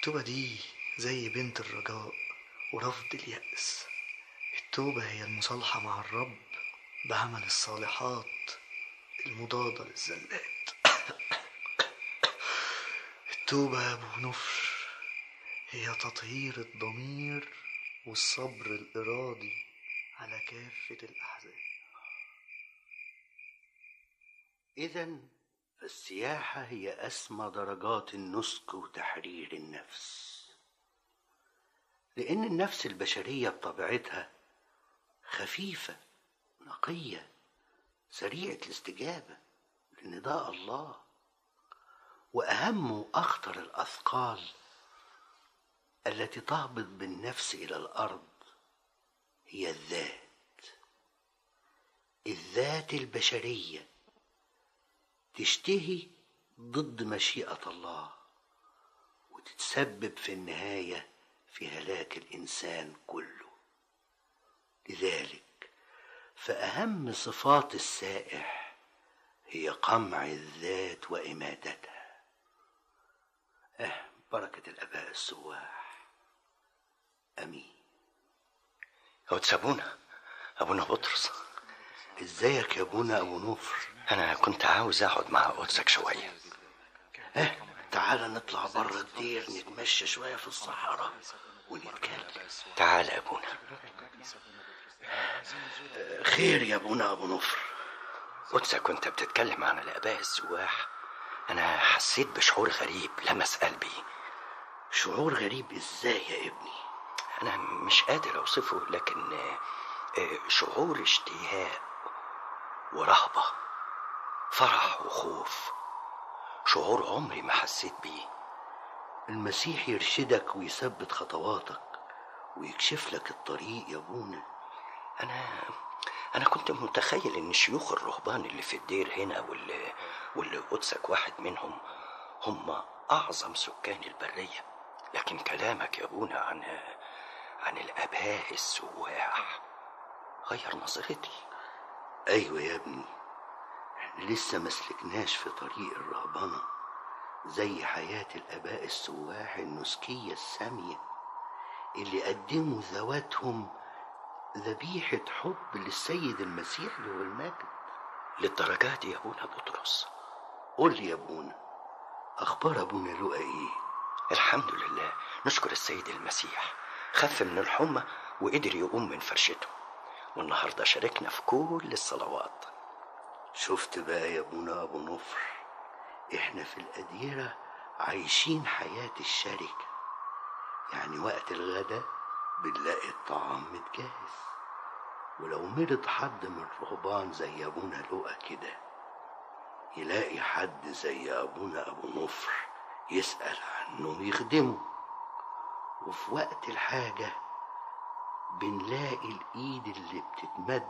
التوبة دي زي بنت الرجاء ورفض اليأس التوبة هي المصالحة مع الرب بعمل الصالحات المضادة للزلات التوبة يا أبو نفر هي تطهير الضمير والصبر الإرادي على كافة الأحزان إذا فالسياحة هي أسمى درجات النسك وتحرير النفس لأن النفس البشرية بطبيعتها خفيفة نقية سريعة الاستجابة لنداء الله وأهم وأخطر الأثقال التي تهبط بالنفس إلى الأرض هي الذات الذات البشريه تشتهي ضد مشيئة الله وتتسبب في النهاية في هلاك الإنسان كله لذلك فأهم صفات السائح هي قمع الذات وإماتتها أه بركة الآباء السواح أمين هو تسابونا أبونا بطرس ازيك يا ابونا ابو نوفر أنا كنت عاوز أقعد مع قدسك شوية اه تعالى نطلع بره الدير نتمشى شوية في الصحراء ونتكلم تعال يا أبونا آه، خير يا ابونا ابو نوفر قدسك كنت بتتكلم عن الآباء السواح أنا حسيت بشعور غريب لمس قلبي شعور غريب ازاي يا ابني أنا مش قادر أوصفه لكن آه، آه، شعور اشتهاء ورهبة فرح وخوف شعور عمري ما حسيت بيه المسيح يرشدك ويثبت خطواتك ويكشف لك الطريق يا ابونا أنا أنا كنت متخيل إن شيوخ الرهبان اللي في الدير هنا واللي واللي قدسك واحد منهم هم أعظم سكان البرية لكن كلامك يا أبونا عن عن الآباء السواح غير نظرتي ايوه يا ابني احنا لسه مسلكناش في طريق الرهبنة زي حياة الآباء السواح النسكية السامية اللي قدموا ذواتهم ذبيحة حب للسيد المسيح له المجد للدرجة دي يا أبونا بطرس قول لي يا ابونا أخبار أبونا لقى إيه؟ الحمد لله نشكر السيد المسيح خف من الحمى وقدر يقوم من فرشته والنهارده شاركنا في كل الصلوات شفت بقى يا ابونا أبو نفر إحنا في الأديرة عايشين حياة الشركة يعني وقت الغدا بنلاقي الطعام متجهز ولو مرض حد من الرهبان زي أبونا لقى كده يلاقي حد زي أبونا أبو نفر يسأل عنه ويخدمه وفي وقت الحاجة بنلاقي الإيد اللي بتتمد